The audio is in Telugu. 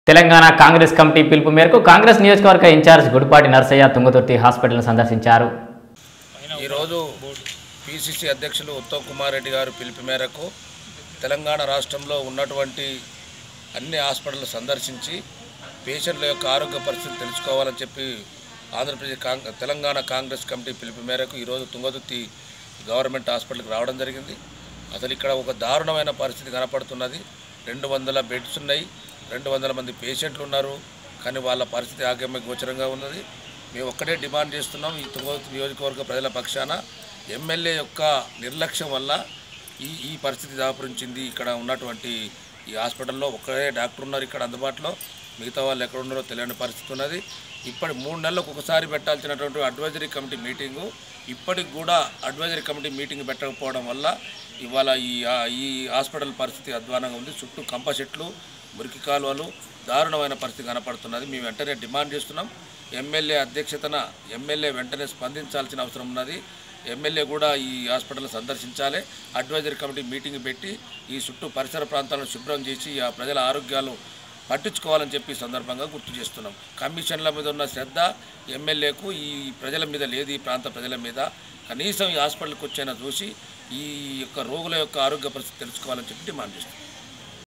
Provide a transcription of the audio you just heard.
తెలంగాణ కాంగ్రెస్ కమిటీ పిలుపు మేరకు కాంగ్రెస్ నియోజకవర్గ ఇన్ఛార్జ్ గుడిపాటి నర్సయ్య తుంగతుర్తి హాస్పిటల్ను సందర్శించారు ఈరోజు పిసిసి అధ్యక్షులు ఉత్తమ్ కుమార్ రెడ్డి గారు పిలుపు మేరకు తెలంగాణ రాష్ట్రంలో ఉన్నటువంటి అన్ని హాస్పిటల్ సందర్శించి పేషెంట్ల యొక్క ఆరోగ్య పరిస్థితి తెలుసుకోవాలని చెప్పి ఆంధ్రప్రదేశ్ కాంగ్ తెలంగాణ కాంగ్రెస్ కమిటీ పిలుపు మేరకు ఈరోజు తుంగతుర్తి గవర్నమెంట్ హాస్పిటల్కి రావడం జరిగింది అసలు ఇక్కడ ఒక దారుణమైన పరిస్థితి కనపడుతున్నది రెండు వందల బెడ్స్ ఉన్నాయి రెండు వందల మంది పేషెంట్లు ఉన్నారు కానీ వాళ్ళ పరిస్థితి ఆగమ్య గోచరంగా ఉన్నది మేము ఒక్కటే డిమాండ్ చేస్తున్నాం ఈ తుంగతుర్తి నియోజకవర్గ ప్రజల పక్షాన ఎమ్మెల్యే యొక్క నిర్లక్ష్యం వల్ల ఈ ఈ పరిస్థితి దాపురించింది ఇక్కడ ఉన్నటువంటి ఈ హాస్పిటల్లో ఒక్కడే డాక్టర్ ఉన్నారు ఇక్కడ అందుబాటులో మిగతా వాళ్ళు ఎక్కడ ఉన్నారో తెలియని పరిస్థితి ఉన్నది ఇప్పటి మూడు నెలలకు ఒకసారి పెట్టాల్సినటువంటి అడ్వైజరీ కమిటీ మీటింగు ఇప్పటికి కూడా అడ్వైజరీ కమిటీ మీటింగ్ పెట్టకపోవడం వల్ల ఇవాళ ఈ ఆ- ఈ హాస్పిటల్ పరిస్థితి అధ్వానంగా ఉంది చుట్టూ కంప చెట్లు మురికి కాలువలు దారుణమైన పరిస్థితి కనపడుతున్నది మేము వెంటనే డిమాండ్ చేస్తున్నాం ఎమ్మెల్యే అధ్యక్షతన ఎమ్మెల్యే వెంటనే స్పందించాల్సిన అవసరం ఉన్నది ఎమ్మెల్యే కూడా ఈ హాస్పిటల్ సందర్శించాలి అడ్వైజరీ కమిటీ మీటింగ్ పెట్టి ఈ చుట్టూ పరిసర ప్రాంతాలను శుభ్రం చేసి ఆ ప్రజల ఆరోగ్యాలు పట్టించుకోవాలని చెప్పి ఈ సందర్భంగా గుర్తు చేస్తున్నాం కమిషన్ల మీద ఉన్న శ్రద్ధ ఎమ్మెల్యేకు ఈ ప్రజల మీద లేదు ఈ ప్రాంత ప్రజల మీద కనీసం ఈ హాస్పిటల్కి వచ్చైనా చూసి ఈ యొక్క రోగుల యొక్క ఆరోగ్య పరిస్థితి తెలుసుకోవాలని చెప్పి డిమాండ్ చేస్తున్నాం